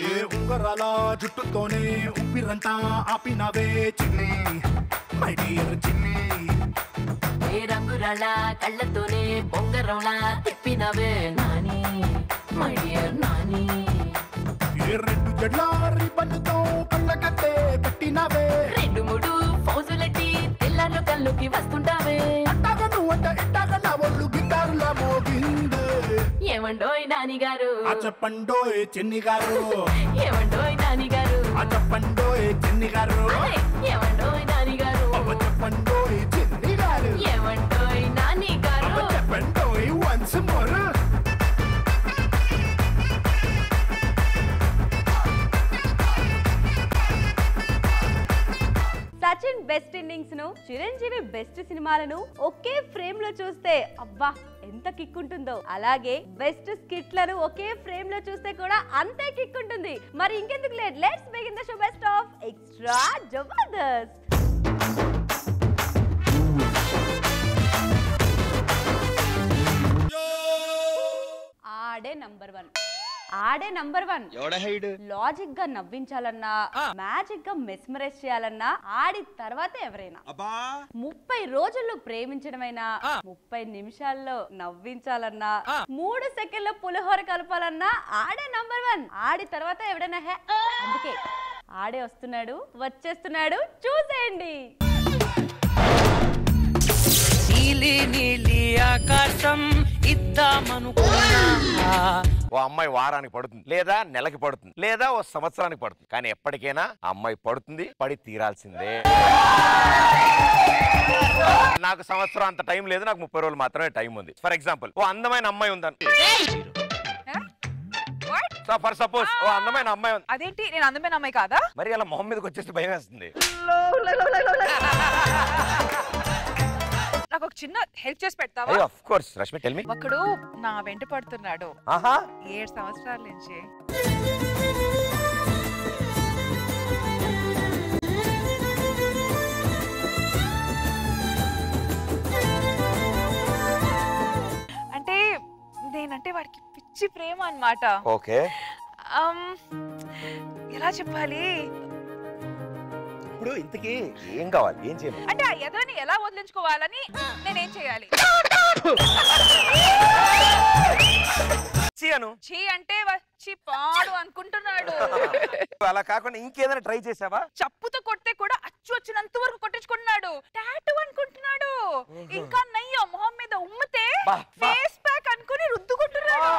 ఏ ఉంగరాల జుట్టుతోనే ఉప్పిరంతా ఆపినవే చిన్ని my dear చిన్ని ఏ రంగురాళ్ళ కళ్ళతోనే బొంగరంలా తిప్పినవే నాని మై డియర్ నాని ఏ రెండు జడ్ల రిబ్బన్తో కళ్ళకట్టే కట్టినవే రెండు మూడు ఫౌజులెట్టి తెల్లారు కళ్ళుకి వస్తుంటావే అట్టాగ నువ్వంట ఇట్టాగ నా ఒళ్ళు గిటారుల మోగిందే ఏమండోయ్ నాని గారు ఆ చెప్పండోయ్ చిన్ని గారు ఏమండోయ్ నాని గారు ఆ చెప్పండోయ్ చిన్ని గారు అరే, ఏమండోయ్ నాని గారు అవ్వ చెప్పండోయ్ చిన్ని గారు ఏమండోయ్ నాని గారు అవ్వ చెప్పండోయ్ once more Sachin best innings ను చిరంజీవి బెస్ట్ సినిమాలను ఒకే ఫ్రేమ్ లో చూస్తే అబ్బా ఎంత కిక్ ఉంటుందో అలాగే బెస్ట్ స్కిట్లను ఒకే ఫ్రేమ్ లో చూస్తే కూడా అంతే కిక్ ఉంటుంది మరి ఇంకెందుకు late let's begin the show best of extra Jabardasth ఆడే నంబర్ వన్ ఆడే నంబర్ వన్ లాజిక్ గా నవ్వించాలన్నా మ్యాజిక్ గా మెస్మరైజ్ చేయాలన్నా ఆడి తర్వాత ఎవరైనా ముప్పై రోజుల్లో ప్రేమించడమైనా ముప్పై నిమిషాల్లో నవ్వించాలన్నా మూడు సెకండ్లో పులిహోర కలపాలన్నా ఆడే నంబర్ వన్ ఆడి తర్వాత ఎవడైనా హే అందుకే ఆడే వస్తున్నాడు వచ్చేస్తున్నాడు చూసేయండి నీలి నీలి ఆకాశం ఇద్దామనుకున్నా ఓ అమ్మాయి వారానికి పడుతుంది లేదా నెలకి పడుతుంది లేదా ఓ సంవత్సరానికి పడుతుంది కానీ ఎప్పటికైనా ఆ అమ్మాయి పడుతుంది పడి తీరాల్సిందే నాకు సంవత్సరం అంత టైం లేదు నాకు ముప్పై రోజులు మాత్రమే టైం ఉంది ఫర్ ఎగ్జాంపుల్ ఓ అందమైన అమ్మాయి ఉందని ఫర్ సపోజ్ ఓ అందమైన అమ్మాయి ఉంది అదేంటి నేను అందమైన అమ్మాయి కాదా మరి అలా మొహం మీదకి వచ్చేసి భయం వేస్తుంది నాకు ఒక చిన్న హెల్ప్ చేసి పెడతావా అయ్యో of course Rashmi tell me ఒకడు నా వెంట పడుతున్నాడు ఆహా ఏడు సంవత్సరాల నుంచి అంటే నేనంటే వాడికి పిచ్చి ప్రేమ అన్నమాట ఓకే అమ్, ఎలా చెప్పాలి ఇప్పుడు ఇంతకీ ఏం కావాలి ఏం చేయాలి అంటే ఆ ఎదవని ఎలా వదిలించుకోవాలని నేనేం చేయాలి చేయను చీ అంటే వచ్చి పాడు అనుకుంటున్నాడు అలా కాకుండా ఇంకేదైనా ట్రై చేసావా చప్పుతో కొడితే కూడా అచ్చు వచ్చినంత వరకు కొట్టించుకున్నాడు టాటూ అనుకుంటున్నాడు ఇంకా నయ్యో మొహం మీద ఉమ్మితే బా, బా. ఫేస్ ప్యాక్ అనుకుని రుద్దుకుంటున్నాడు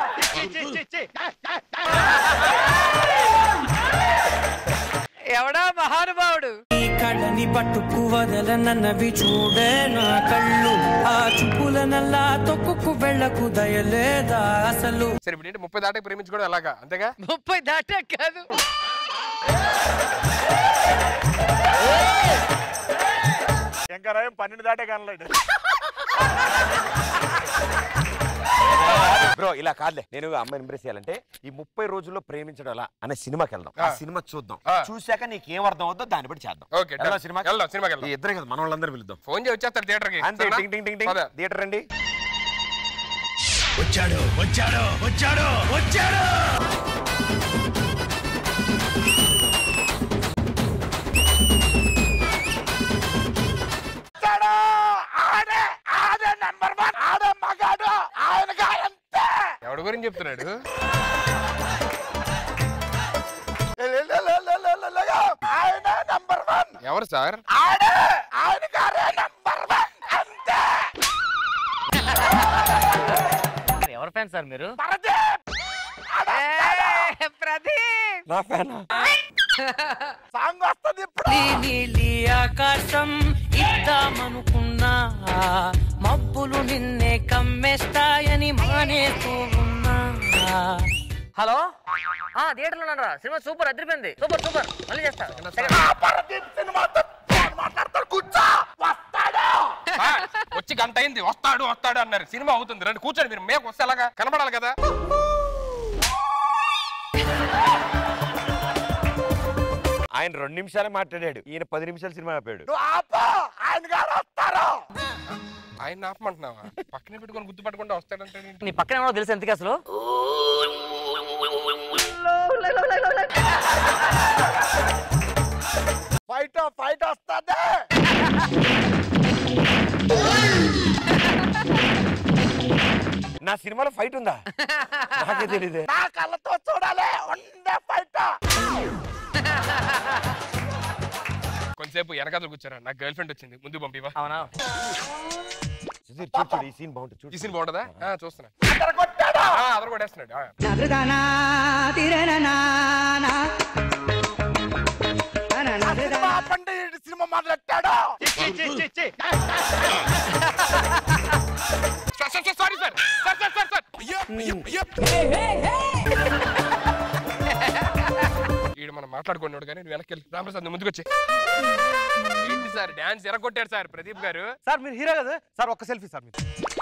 ఎవడా మహానుభావుడు ఈ కళ్ళని పట్టుకు వదలనన్నవి చూడే నా కళ్ళు ఆ చూపుల నల్లా తొక్కుకు వెళ్ళకు దయలేదా అసలు సరే ఇప్పుడు ఏంటి ముప్పై దాటే ప్రేమించుకోవడం ఎలాగా అంతేగా ముప్పై దాటా కాదు ఇంకా రాయం పన్నెండు దాటే కనలేడు బ్రో ఇలా కాదులే నేను అమ్మాయి ఇంప్రెస్ చేయాలంటే ఈ ముప్పై రోజుల్లో ప్రేమించడం ఎలా అనే సినిమాకి వెళ్దాం ఆ ఆ. సినిమా చూద్దాం ఆ. చూశాక నీకు ఏం అర్థం అవుతుందో దాన్ని బట్టి చేద్దాం ఓకే వెళ్దాం సినిమా వెళ్దాం సినిమాకి వెళ్దాం ఇద్దరే కదా మన వాళ్ళందరూ పిలుద్దాం ఫోన్ చేసి వచ్చేస్తారు థియేటర్ కి అంతే టింగ్ టింగ్ టింగ్ టింగ్ థియేటర్ రండి వచ్చాడు వచ్చాడు వచ్చాడు వచ్చాడు ఎవడి గురించి చెప్తున్నాడు ఎవరు సార్ ఎవరు ఫ్యాన్ సార్ మీరు ప్రదీప్ నా ఫ్యాన్ సాంగ్ వస్తుంది ఇప్పుడు నీలి నీలి ఆకాశం ఇద్దామనుకున్నా మబ్బులు నిన్నే కమ్మేస్తాయని మానేస్తూ ఉన్నా హలో ఆ థియేటర్లో ఉన్నారా సినిమా సూపర్ అదిరిపోయింది సూపర్ సూపర్ మళ్ళీ చేస్తా సార్, వచ్చి గంట అయింది వస్తాడు వస్తాడు అన్నారు సినిమా అవుతుంది రండి కూర్చోండి మీరు మేకు వస్తే అలాగా కనబడాలి కదా ఆయన రెండు నిమిషాలే మాట్లాడాడు ఈయన పది నిమిషాలు సినిమా ఆపాడు ఆయన ఆపమంటున్నావా పక్కనే పెట్టుకొని గుర్తు పట్టకుండా వస్తాడంటే ఏంటి? నీ పక్కన ఎవరో తెలుసు ఎందుకు అసలు సినిమాలో ఫైట్ ఉందా నాకే తెలియదు నా కళ్ళతో చూడాలి ఉండే ఫైట్ కొంతసేపు వెనకాతలు కూర్చోరా నాకు గర్ల్ ఫ్రెండ్ వచ్చింది ముందు పంపివా అవునా సుధీర్ చూడు చూడు ఈ సీన్ బాగుంటుంది చూడు ఈ సీన్ బాగుంటుందా ఆ, చూస్తున్నా అక్కడ కొట్టాడు ఆ, అదరు కొట్టేస్తున్నాడు ఆ. ఆ సినిమా ఆపండి ఈ సినిమా మొదలెట్టాడు sir sir sir sorry sir sir sir sir sir ఈడు మనం మాట్లాడుకున్నాడు కానీ నువ్వు వెనక్కి వెళ్ళి రామప్రసాద్ నువ్వు ముందుకు వచ్చి ఏంటి సార్ డాన్స్ ఎరగొట్టారు సార్ ప్రదీప్ గారు సార్ మీరు హీరో కదా సార్ ఒక్క సెల్ఫీ సార్ మీరు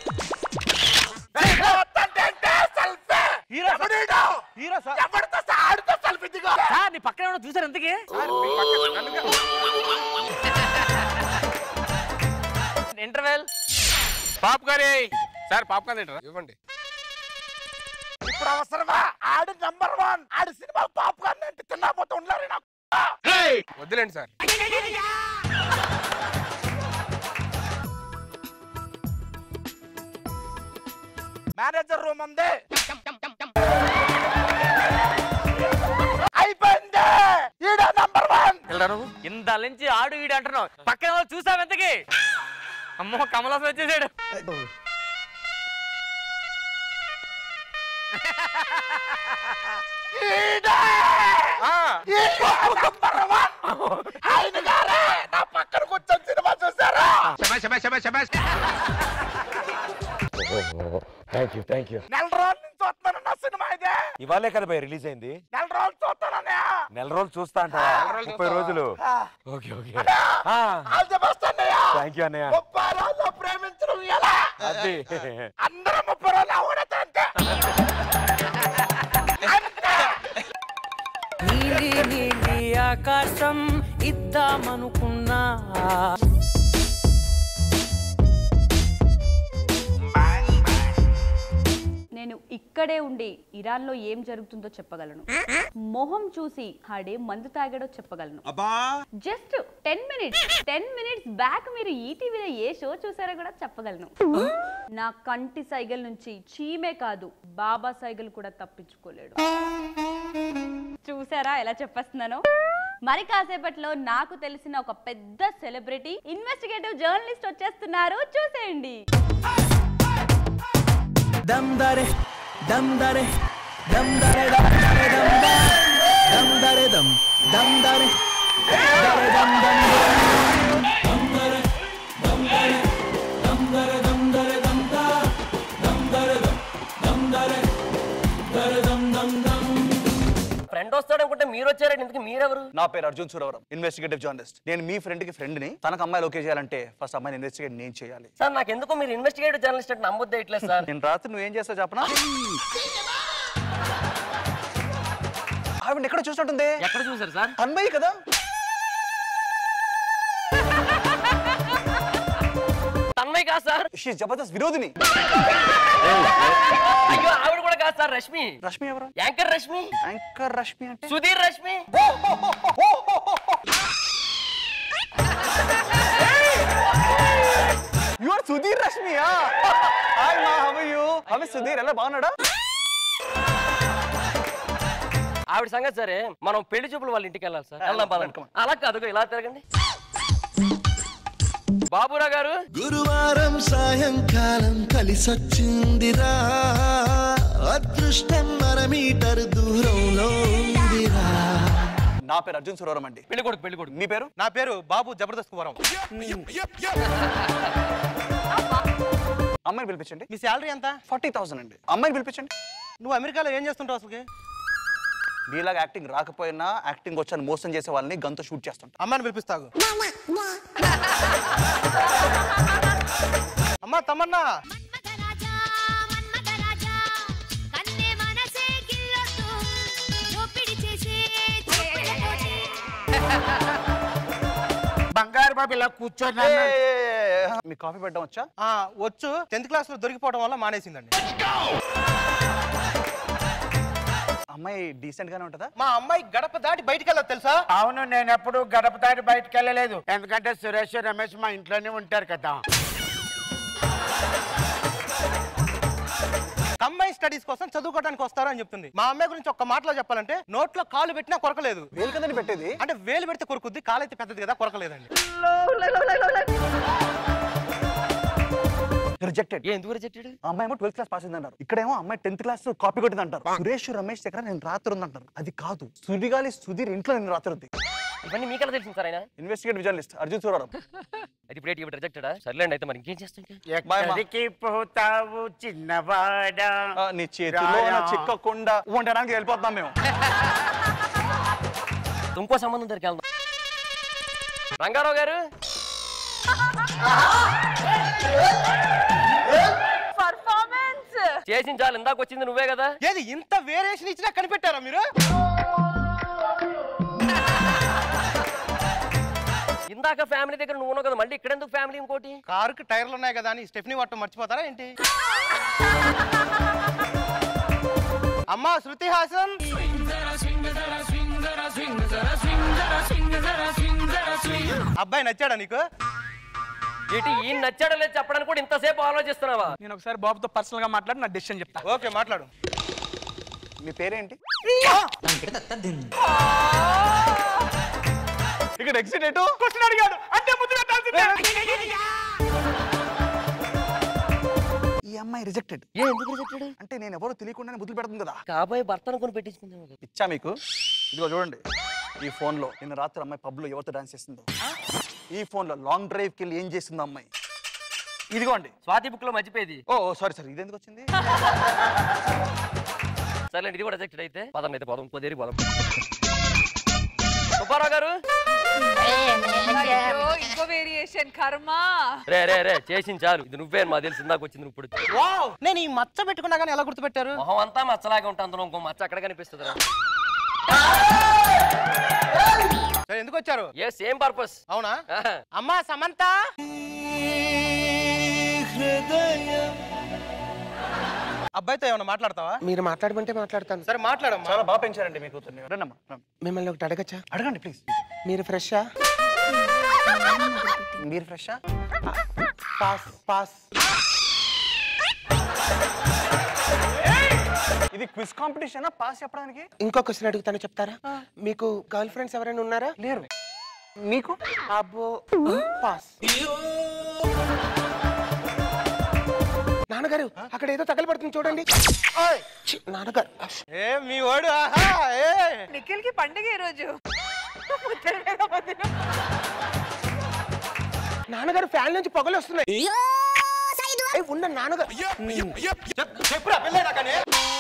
హీరో సార్. హీరో సార్ ఎవరితో సహా ఆడితో సెల్ఫీ దిగో సార్ నీ పక్కన ఎవడో చూసారు ఎంతకి సార్, మీ పక్కన నన్నుగా. ఇంటర్వెల్ పాప్కార్న్ ఏయ్. సార్ పాప్కార్న్ తింటారా ఇవ్వండి ఇప్పుడు అవసరమా ఆడి నంబర్ వన్ ఆడి సినిమా పాప్కార్న్ అంటే తిన్నపోతే ఉండలేరు నాకు వద్దులేండి సార్ మేనేజర్ రూమ్ ఉంది అయిపోయింది ఈడ నంబర్ వన్ ఇంత నుంచి ఆడు వీడు అంటున్నావు పక్కన ఎవరో చూసావు ఎంతకి అమ్మో కమలాసం వచ్చేసాడు ఈడ ఆ, నంబర్ వన్ ఆయన గారే నా పక్కన కూర్చొని సినిమా చూసారా థ్యాంక్ యూ థ్యాంక్ యూ నెల రోజుల నుంచి చూస్తున్నాను నా సినిమా ఇదే ఇవాళే కదా భయ రిలీజ్ అయింది నెల రోజులు చూస్తానన్నయ్య నెల రోజులు చూస్తా అంట రోజులు ముప్పై చూస్తావా? రోజులు okay okay all the best అన్నయ్య థ్యాంక్ యూ అన్నయ్య ముప్పై రోజులు ప్రేమించడం ఎలా అది అందరూ ముప్పై రోజులు అవడతా అంతే అంతే నీలి నీలి ఆకాశం ఇద్దామనుకున్నా నేను ఇక్కడే ఉండి ఇరాన్లో ఏం జరుగుతుందో చెప్పగలను మొహం చూసి ఆడే మందు తాగాడో చెప్పగలను just ten minutes ten minutes back మీరు ఈటీవీలో ఏ షో చూసారో కూడా చెప్పగలను నా కంటి సైగల నుంచి చీమే కాదు బాబా సైగలు కూడా తప్పించుకోలేడు చూసారా ఎలా చెప్పేస్తున్నాను మరి కాసేపట్లో నాకు తెలిసిన ఒక పెద్ద సెలబ్రిటీ ఇన్వెస్టిగేటివ్ జర్నలిస్ట్ వచ్చేస్తున్నారు చూసేయండి దమ్ దరే దమ్ దరే దమ్ దరే దమ్ దరే దమ్ దరే దమ్ దరే దమ్ దమ్ దరే దరే దమ్ దమ్ దమ్ దరే దమ్ దరే దమ్ దరే దమ్ దరే దమ్ దా దమ్ దరే దమ్ దమ్ దరే దరే దమ్ దమ్ దమ్ ఫ్రెండ్ వస్తాడు అనుకుంటే మీరు వచ్చారండి ఇంతకు మీరెవరు నా పేరు అర్జున్ సురవరం ఇన్వెస్టిగేటివ్ జర్నలిస్ట్ నేను మీ ఫ్రెండ్ కి ఫ్రెండ్ ని తనకు అమ్మాయి ఓకే చేయాలంటే ఫస్ట్ అమ్మాయిని ఇన్వెస్టిగేట్ నేను చేయాలి సార్ నాకు ఎందుకో మీరు ఇన్వెస్టిగేటివ్ జర్నలిస్ట్ అంటే నమ్మొద్దే ఇట్లేదు సార్ నేను రాత్రి నువ్వేం చేస్తావు చెప్పనా ఆవిడ ఎక్కడ చూసినట్టుంది ఎక్కడ చూసారు సార్ తన్మయ్యి కదా తన్మయ్ కాదు సార్ షీ జబర్దస్త్ విరోధిని అయ్యో ఆవిడ కూడా కాదు సార్ రష్మి రష్మి ఎవరు యాంకర్ రష్మి యాంకర్ రష్మి అంటే సుధీర్ రష్మి యు ఆర్ సుధీర్ రష్మియా హాయ్ మా how you how is Sudheer ఎలా బాగున్నాడా ఆవిడ సంగతి సరే మనం పెళ్లి చూపులు వాళ్ళ ఇంటికి వెళ్ళాలి సార్ వెళ్దాం పదండి అలా కాదు ఇలా తిరగండి బాబురా గారు గురువారం సాయంకాలం కలిసొచ్చిందిరా అదృష్టం మన మీటర్ దూరంలో ఉందిరా నా పేరు అర్జున్ సురవరం అండి పెళ్లి కొడుకు పెళ్లి కొడుకు మీ పేరు నా పేరు బాబు జబర్దస్త్ కుమారం అమ్మాయిని పిలిపించండి మీ శాలరీ ఎంత ఫార్టీ థౌసండ్ అండి అమ్మాయిని పిలిపించండి నువ్వు అమెరికాలో ఏం చేస్తుంటావు అసలుకి నీలాగా యాక్టింగ్ రాకపోయినా యాక్టింగ్ వచ్చని మోసం చేసే వాళ్ళని గంతో షూట్ చేస్తుంటా అమ్మాయిని పిలిపిస్తాగు అమ్మా తమ్మన్నా బంగారు బాబు ఇలా కూర్చొని ఏ, ఏ, ఏ, ఏ, మీకు కాఫీ పెట్టడం వచ్చా ఆ, వచ్చు టెన్త్ క్లాస్ లో దొరికిపోవడం వల్ల మానేసిందండి అమ్మాయి డీసెంట్ గానే ఉంటుందా మా అమ్మాయి గడప దాటి బయటికి వెళ్ళదు తెలుసా అవును నేను ఎప్పుడు గడప దాటి బయటకు వెళ్ళలేదు ఎందుకంటే సురేష్ రమేష్ మా ఇంట్లోనే ఉంటారు కదా కంబైన్ స్టడీస్ కోసం చదువుకోవడానికి వస్తారు అని చెప్తుంది మా అమ్మాయి గురించి ఒక్క మాటలో చెప్పాలంటే నోట్లో కాలు పెట్టినా కొరకలేదు వేలు కదండి పెట్టేది అంటే వేలు పెడితే కొరుకుద్ది కాలు అయితే పెద్దది కదా కొరకలేదండి రిజెక్టెడ్ ఎందుకు రిజెక్టెడ్ అమ్మాయి ఏమో ట్వెల్త్ క్లాస్ పాస్ అయింది అంటారు ఇక్కడేమో అమ్మాయి టెన్త్ క్లాస్ కాపీ కొట్టింది అంటారు సురేష్ రమేష్ దగ్గర నేను రాత్రి ఉందంటారు అది కాదు సుడిగాలి సుధీర్ ఇంట్లో నేను రాత్రి ఉంది ఇవన్నీ మీకెలా తెలిసింది సార్ ఆయన ఇన్వెస్టిగేట్ విజర్నలిస్ట్ అర్జున్ సూరారావు అది ఇప్పుడు ఇప్పుడు రిజెక్టెడా సర్లేండి అయితే మరి ఇంకేం చేస్తాం ఇంకా? ఎక్కడికి పోతావు చిన్నవాడా ఆ, నీ చేతిలో రాయా. చిక్కకుండా ఉండడానికి వెళ్ళిపోతాం మేము ఇంకో సంబంధం దగ్గరికి వెళ్దాం రంగారావు గారు పర్ఫార్మెన్స్ చేసిన చాలు ఇందాక వచ్చింది నువ్వే కదా ఏది ఇంత వేరియేషన్ ఇచ్చినా కనిపెట్టారా మీరు ఇందాక ఫ్యామిలీ దగ్గర నువ్వు ఉన్నావు కదా మళ్ళీ ఇక్కడ ఎందుకు ఫ్యామిలీ ఇంకోటి కారుకి టైర్లు ఉన్నాయి కదా అని స్టెఫ్నీ వాటం మర్చిపోతారా ఏంటి అమ్మా శృతి హాసన్ అబ్బాయి నచ్చాడా నీకు ఏంటి ఈయన నచ్చాడో లేదు చెప్పడానికి కూడా ఇంతసేపు ఆలోచిస్తున్నావా నేను ఒకసారి బాబుతో పర్సనల్ గా మాట్లాడి నా డెసిషన్ చెప్తా ఓకే మాట్లాడు మీ పేరేంటి ఇక్కడ ఎగ్జిట్ ఎటు క్వశ్చన్ అడిగాడు అంటే ముద్దు పెట్టాల్సిందే ఈ అమ్మాయి రిజెక్టెడ్ ఏ ఎందుకు రిజెక్టెడ్ అంటే నేను ఎవరో తెలియకుండానే ముద్దులు పెడుతుంది కదా కాబోయే భర్తను కొని పెట్టించుకుందాం కదా. ఇచ్చా మీకు ఇదిగో చూడండి ఈ ఫోన్ లో నిన్న రాత్రి అమ్మాయి పబ్ లో ఎవరితో డాన్స్ చేస్తుందో ఈ ఫోన్ లో లాంగ్ డ్రైవ్ కి వెళ్ళి ఏం చేసిందో అమ్మాయి ఇదిగోండి స్వాతి బుక్ లో మర్చిపోయేది ఓ సారీ సార్ ఇది ఎందుకు వచ్చింది సర్లేండి ఇది కూడా రిజెక్టెడ్ అయితే పదం అయితే పదం కొద్దిరి పదం సుబ్బారావు గారు అయ్యో ఇంకో వేరియేషన్ కర్మ రే రే రే చేసింది చాలు ఇది నువ్వే అని మా తెలిసి ఇందాక వచ్చింది నువ్వు ఇప్పుడు వావ్ నేను ఈ మచ్చ పెట్టుకున్నా కానీ ఎలా గుర్తుపెట్టారు మొహం అంతా మచ్చలాగా ఉంటుంది అందులో ఇంకో మచ్చ అక్కడ కనిపిస్తుంది సరే ఎందుకు వచ్చారు ఏ సేమ్ పర్పస్ అవునా అమ్మా సమంత అబ్బాయితో ఏమైనా మాట్లాడతావా మీరు మాట్లాడమంటే మాట్లాడతాను సరే మాట్లాడమ్మా చాలా బాగా పెంచారండి మీ కూతుర్ని రండమ్మా రండి. మిమ్మల్ని ఒకటి అడగచ్చా అడగండి ప్లీజ్ మీరు ఫ్రెషా మీరు ఫ్రెషా పాస్ పాస్ ఇది క్విజ్ కాంపిటీషన్ పాస్ చెప్పడానికి ఇంకో క్వశ్చన్ అడుగుతాను చెప్తారా మీకు గర్ల్ ఫ్రెండ్స్ ఎవరైనా ఉన్నారా లేరు మీకు అబ్బో పాస్ నాన్నగారు అక్కడ ఏదో తగలబడుతుంది చూడండి ఛీ, నాన్నగారు ఏ మీ వాడు ఆహా ఏ నిఖిల్ కి పండుగ ఈ రోజు నాన్నగారు ఫ్యాన్ నుంచి పొగలు వస్తున్నాయి ఏయ్, ఉన్న నాన్నగారు చెప్పురా పెళ్ళైనా కానీ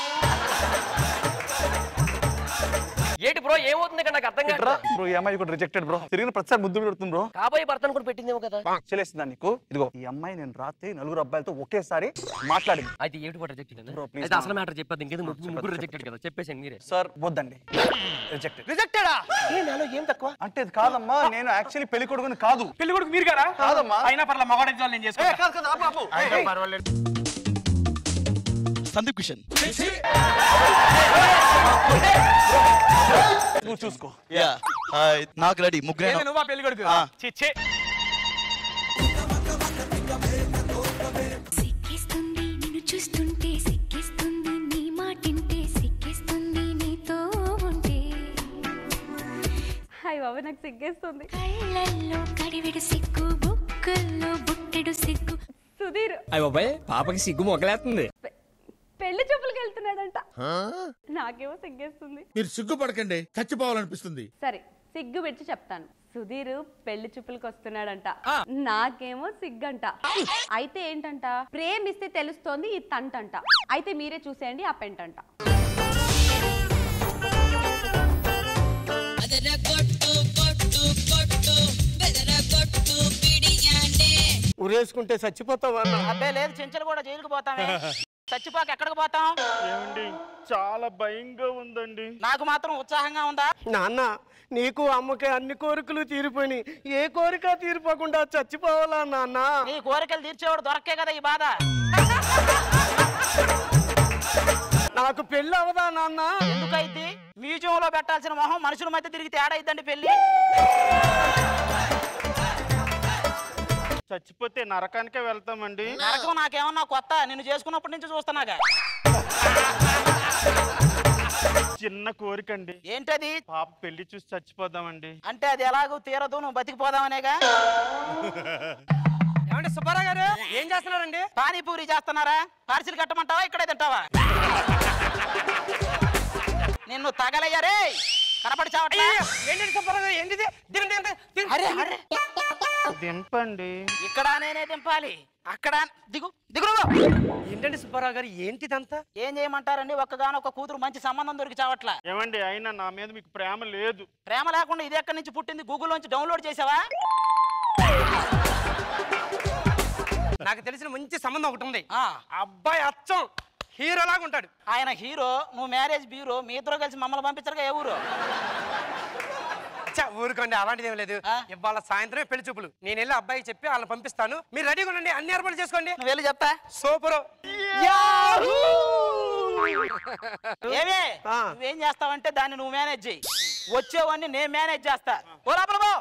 ఏంటి బ్రో ఏమవుతుంది ఇక్కడ నాకు అర్థం కాదు బ్రో ఈ అమ్మాయి కూడా రిజెక్టెడ్ బ్రో తిరిగిన ప్రతిసారి ముద్దు పెడుతుంది బ్రో కాబోయే భర్తను కూడా పెట్టిందేమో కదా చెల్లేస్తుందా నీకు ఇదిగో ఈ అమ్మాయి నేను రాత్రి నలుగురు అబ్బాయిలతో ఒకేసారి మాట్లాడింది అయితే ఏమిటి కూడా రిజెక్టెడ్ Bro, please, అయితే నా- అసలు మ్యాటర్ చెప్పదు ఇంకేదో ముగ్గురు ముగ్గురు రిజెక్టెడ్ కదా చెప్పేసాను మీరే సార్ వద్దండి రిజెక్టెడ్ రిజెక్టెడా ఏ నాలో ఏం తక్కువ అంటే ఇది కాదమ్మా నేను యాక్చువల్లీ పెళ్లి కొడుకుని కాదు పెళ్లి కొడుకు మీరు కదా కాదమ్మా. అయినా పర్లేదు మగాడి నేను ఏ, చేసుకుంటా కాదు కదా ఆపు, ఆపు. అయితే పర్వాలేదు సందీప్ కిషన్ నువ్వు చూసుకో యా నాకు రెడీ ముగ్గురే ఏది నువ్వా పెళ్లి కొడుకు ఆ. చిచ్చే సిక్కిస్తుంది నిన్ను చూస్తుంటే సిక్కిస్తుంది నీ మాటింటే సిక్కిస్తుంది నీతో ఉంటే హాయ్ బాబు నాకు సిగ్గేస్తుంది కళ్ళల్లో కడివిడు సిగ్గు బుక్కల్లో బుట్టెడు సిగ్గు సుధీర్ అయ్య బాబాయ్ పాపకి సిగ్గు మొగలేస్తుంది పెళ్లి చూపులకు వెళ్తున్నాడంట నాకేమో సిగ్గేస్తుంది మీరు సిగ్గుపడకండి చచ్చిపోవాలనిపిస్తుంది సరే సిగ్గు పెట్టి చెప్తాను సుధీర్ పెళ్లి చూపులకు వస్తున్నాడంట నాకేమో సిగ్గంట అయితే ఏంటంట ప్రేమిస్తే తెలుస్తోంది ఈ తంటంట అయితే మీరే చూసేయండి ఆ పెంటంట ఉరేసుకుంటే చచ్చిపోతావా అబ్బాయి లేదు చెంచలు కూడా జైలుకు పోతామే చచ్చిపోక ఎక్కడికి పోతాం చాలా భయంగా ఉందండి నాకు మాత్రం ఉత్సాహంగా ఉందా నాన్న నీకు అమ్మకి అన్ని కోరికలు తీరిపోయినాయి ఏ కోరిక తీరిపోకుండా చచ్చిపోవాలా నాన్న నీ కోరికలు తీర్చేవాడు దొరకే కదా ఈ బాధ నాకు పెళ్ళి అవదా నాన్న ఎందుకైతే మ్యూజియం లో పెట్టాల్సిన మొహం మనుషుల మధ్య తిరిగి తేడా అయిద్దండి పెళ్లి చచ్చిపోతే నరకానికే వెళ్తామండి నరకం నాకేమన్నా కొత్త నిన్ను చేసుకున్నప్పటి నుంచి చూస్తున్నాగా చిన్న కోరిక అండి ఏంటది పాప పెళ్లి చూసి చచ్చిపోదామండి అంటే అది ఎలాగో తీరదు నువ్వు బతికిపోదామనేగా ఏమండి సుబ్బారావు గారు ఏం చేస్తున్నారండి పానీపూరి చేస్తున్నారా పార్సిల్ కట్టమంటావా ఇక్కడే తింటావా నిన్ను తగలయ్యారే కనపడి చావట్లే ఏంటండి సుబ్బారావు గారు ఏంటిది దిగండి, దిగండి, దిగండి. అరే అరే దింపండి ఇక్కడ నేనే దింపాలి అక్కడ దిగు దిగు నువ్వు. ఏంటండి సుబ్బారావు గారు ఏంటిదంతా ఏం చేయమంటారండి ఒక్కగానొక్క కూతురు మంచి సంబంధం దొరికి చావట్లా ఏమండి అయినా నా మీద మీకు ప్రేమ లేదు ప్రేమ లేకుండా ఇది ఎక్కడి నుంచి పుట్టింది గూగుల్ నుంచి డౌన్లోడ్ చేసావా నాకు తెలిసిన మంచి సంబంధం ఒకటి ఉంది ఆ అబ్బాయి అచ్చం హీరో లాగా ఉంటాడు ఆయన హీరో నువ్వు మ్యారేజ్ బ్యూరో మీ ఇద్దరు కలిసి మమ్మల్ని పంపించరుగా ఏ ఊరు అచ్చా ఊరుకోండి అలాంటిది ఏం లేదు ఇవాళ సాయంత్రమే పెళ్లి చూపులు నేను వెళ్ళి అబ్బాయికి చెప్పి వాళ్ళని పంపిస్తాను మీరు రెడీగా ఉండండి అన్ని ఏర్పాట్లు చేసుకోండి నువ్వు వెళ్ళి చెప్తా సూపర్ ఏమే నువ్వేం చేస్తావంటే దాన్ని నువ్వు మేనేజ్ చెయ్యి వచ్చేవన్నీ నేను మేనేజ్ చేస్తా ఓ లోపల పో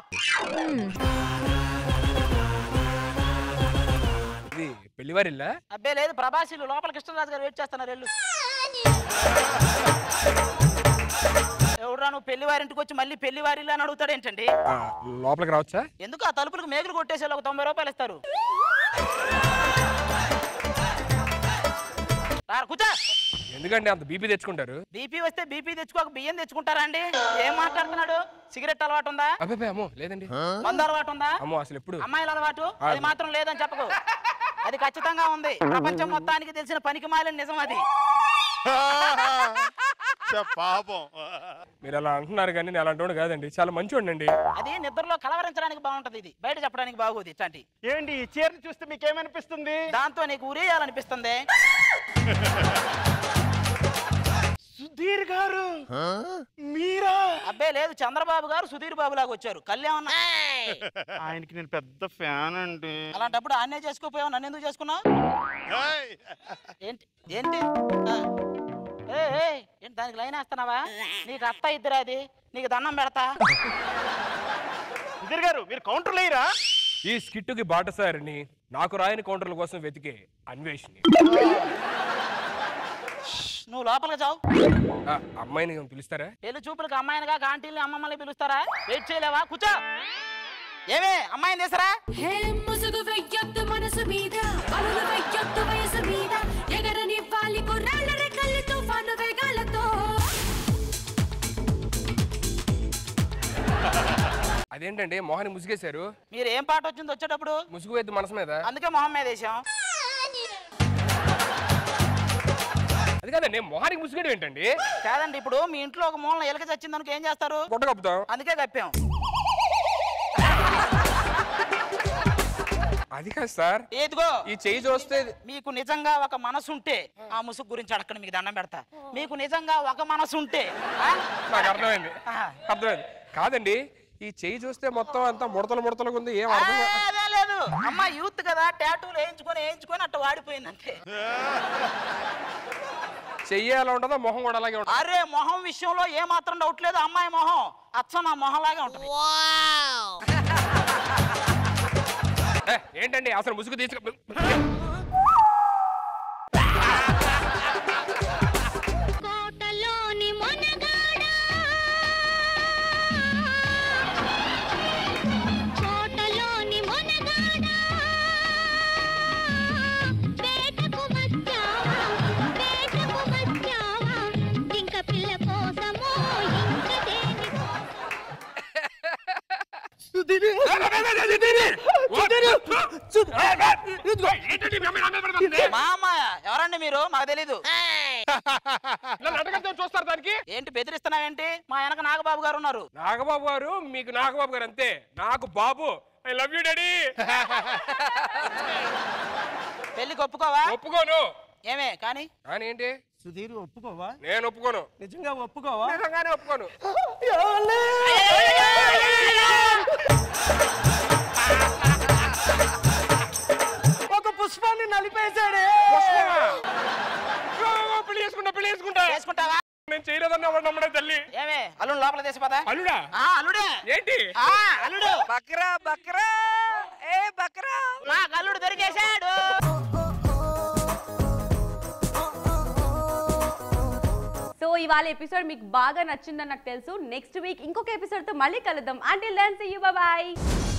ఇది పెళ్లివారిల్లా అబ్బే లేదు ప్రభాసిలు లోపల కృష్ణరాజు గారు వెయిట్ చేస్తున్నారు వెళ్ళు ఎవడురా నువ్వు పెళ్లి వారింటికి వచ్చి మళ్ళీ పెళ్లి వారిల్లు అని అడుగుతాడు ఏంటండి ఆ, లోపలికి రావచ్చా ఎందుకు ఆ తలుపులకు మేకులు కొట్టేసి ఒక తొంభై రూపాయలు ఇస్తారు రా, కూర్చో ఎందుకంటే అంత బీపీ తెచ్చుకుంటారు బీపీ వస్తే బీపీ తెచ్చుకోక బియ్యం తెచ్చుకుంటారా అండి ఏం మాట్లాడుతున్నాడు సిగరెట్ అలవాటు ఉందా అబ్బాయి అమ్మో లేదండి మందు అలవాటు ఉందా అమ్మో అసలు ఎప్పుడు అమ్మాయిల అలవాటు ఆ, అది మాత్రం లేదని చెప్పకు అది ఖచ్చితంగా ఉంది ప్రపంచం మొత్తానికి తెలిసిన పనికి మాలిన నిజం అది పాపం మీరు అలా అంటున్నారు కానీ నేను అలాంటి వాడు కాదండి చాలా మంచివాడిని అండి అది నిద్రలో కలవరించడానికి బాగుంటది ఇది బయట చెప్పడానికి బాగోదు ఇట్లాంటి ఏంటి ఈ చీరని చూస్తే మీకేమనిపిస్తుంది దాంతో నీకు ఉరేయాలనిపిస్తుంది సుధీర్ గారు మీరా అబ్బే లేదు చంద్రబాబు గారు సుధీర్ బాబు లాగా వచ్చారు కళ్యాణ్ ఆయనకి నేను పెద్ద ఫ్యాన్ అండి అలాంటప్పుడు ఆన్నే చేసుకోపోయావు నన్ను ఎందుకు చేసుకున్నావు ఏంటి ఏంటి ఆ. ఏ ఏ, ఏంటి దానికి లైన్ వేస్తున్నావా నీకు అత్త ఇద్దరు అది నీకు దండం పెడతా సుధీర్ గారు మీరు కౌంటర్ లేయరా ఈ స్కిట్టుకి బాటసారిని నాకు రాయని కౌంటర్ల కోసం వెతికే అన్వేషిని నువ్వు లోపలికి చావు ఆ, అమ్మాయిని పిలుస్తారా పెళ్లి చూపులకు అమ్మాయినిగా గాంటీల్ని అమ్మమ్మల్ని పిలుస్తారా వెయిట్ చేయలేవా కూర్చో ఏమే అమ్మాయిని తీసరా హే ముసుగు వెయ్యొద్దు మనసు మీద అలులు వెయ్యొద్దు వయసు మీద ఎగరనివ్వాలి కుర్రాళ్ళ రెక్కల్ని తుఫాను వేగాలతో అదేంటండి మోహన్ ముసుగేశారు మీరు ఏం పాట వచ్చింది వచ్చేటప్పుడు ముసుగు వేద్దు మనసు మీద అందుకే మొహం మీద వేసాం అది కాదండి మొహానికి ముసుగేయడం ఏంటండి కాదండి ఇప్పుడు మీ ఇంట్లో ఒక మూలన ఎలక చచ్చింది అనుకో ఏం చేస్తారు గుడ్డ కప్పుతాం అందుకే కప్పాం అది కాదు సార్ ఏదిగో ఈ చెయ్యి చూస్తే మీకు నిజంగా ఒక మనసు ఉంటే ఆ ముసుగు గురించి అడగండి మీకు దండం పెడతా మీకు నిజంగా ఒక మనసు ఉంటే ఆ? నాకు అర్థమైంది అర్థమైంది కాదండి ఈ చెయ్యి చూస్తే మొత్తం అంతా ముడతలు ముడతలుగా ఉంది ఏం అర్థం ఆ, అదే లేదు అమ్మ యూత్ కదా టాటూలు వేయించుకొని వేయించుకొని అట్ట వాడిపోయింది అంతే చెయ్యి ఎలా ఉంటుందో మొహం కూడా అలాగే ఉంటుంది అరే మొహం విషయంలో ఏ మాత్రం డౌట్ లేదు అమ్మాయి మొహం అచ్చం నా మొహం లాగే ఉంటుంది ఏ, ఏంటండి అసలు ముసుగు తీసుకు కోటలోని మొనగాడా కోటలోని మొనగాడా వేటకు వచ్చావా వేటకు వచ్చావా ఇంక పిల్ల కోసమో ఇంక దేని మా అమ్మాయ ఎవరండి మీరు మాకు తెలీదు చూస్తారు దానికి ఏంటి బెదిరిస్తున్నావేంటి మా వెనక నాగబాబు గారు ఉన్నారు నాగబాబు గారు మీకు నాగబాబు గారు అంతే నాకు బాబు ఐ లవ్ యూ డాడీ పెళ్లికి ఒప్పుకోవా ఒప్పుకోను ఏమే కానీ కానీ ఏంటి సుధీర్ ఒప్పుకోవా నేను ఒప్పుకోను నిజంగా ఒప్పుకోవా నిజంగానే ఒప్పుకోను ఒక పుష్పాన్ని నలిపేశాడే పెళ్లి చేసుకుంటా పెళ్లి చేసుకుంటా చేసుకుంటావా నేను చేయలేదన్న వాడు నమ్మడే తల్లి ఏమే అల్లుడు లోపల తీసి పదా అల్లుడా ఆ అల్లుడే ఏంటి ఆ అల్లుడు బక్రా బక్రా ఏ బక్రా మా అల్లుడు దొరికేశాడు ఇవాళ ఎపిసోడ్ మీకు బాగా నచ్చిందని నాకు తెలుసు నెక్స్ట్ వీక్ ఇంకొక ఎపిసోడ్ తో మళ్ళీ కలుద్దాం అంటే లెన్స్ యూ బాయ్